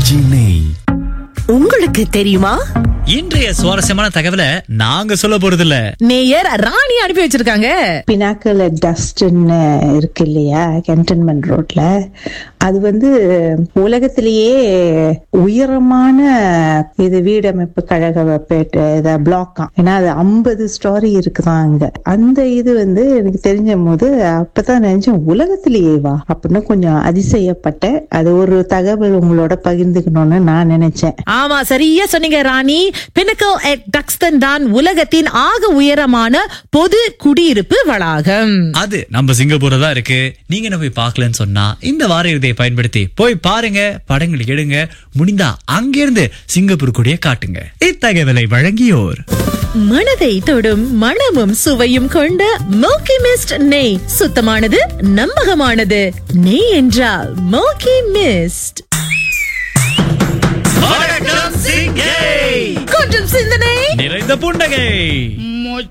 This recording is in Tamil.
ஆர்கேஜி நெய் உங்களுக்கு தெரியுமா இன்றைய சுவாரஸ்யமான தகவலை நாங்க சொல்ல போறதில்ல நேயர் ராணி அனுப்பி வச்சிருக்காங்க பினாக்கல் டஸ்ட்ன்னு இருக்கு இல்லையா கேன்டன்மெண்ட் ரோட்ல அது வந்து உலகத்திலேயே உயரமான இது வீடமைப்பு கழக பேட்டு பிளாக்கா ஏன்னா அது ஐம்பது ஸ்டாரி இருக்குதான் அங்க அந்த இது வந்து எனக்கு தெரிஞ்ச போது அப்பதான் நினைச்சேன் உலகத்திலேயே வா அப்படின்னு கொஞ்சம் அதிசயப்பட்டேன் அது ஒரு தகவல் உங்களோட பகிர்ந்துக்கணும்னு நான் நினைச்சேன் ஆமா சரியா சொன்னீங்க ராணி பினக்கல் அட் டக்ஸ்டன் தான் உலகத்தின் ஆக உயரமான பொது குடியிருப்பு வளாகம் அது நம்ம சிங்கப்பூர்ல தான் இருக்கு நீங்க என்ன போய் பார்க்கலன்னு சொன்னா இந்த வார இறுதியை பயன்படுத்தி போய் பாருங்க படங்கள் எடுங்க முடிந்தா அங்கிருந்து சிங்கப்பூர் கொடிய காட்டுங்க இத்தகவலை வழங்கியோர் மனதை தொடும் மணமும் சுவையும் கொண்ட மோக்கி மிஸ்ட் நெய் சுத்தமானது நம்பகமானது நெய் என்றால் மோக்கி மிஸ்ட் வணக்கம் சிங்கை கொஞ்சம் சிந்தனை நிறைந்த புன்னகை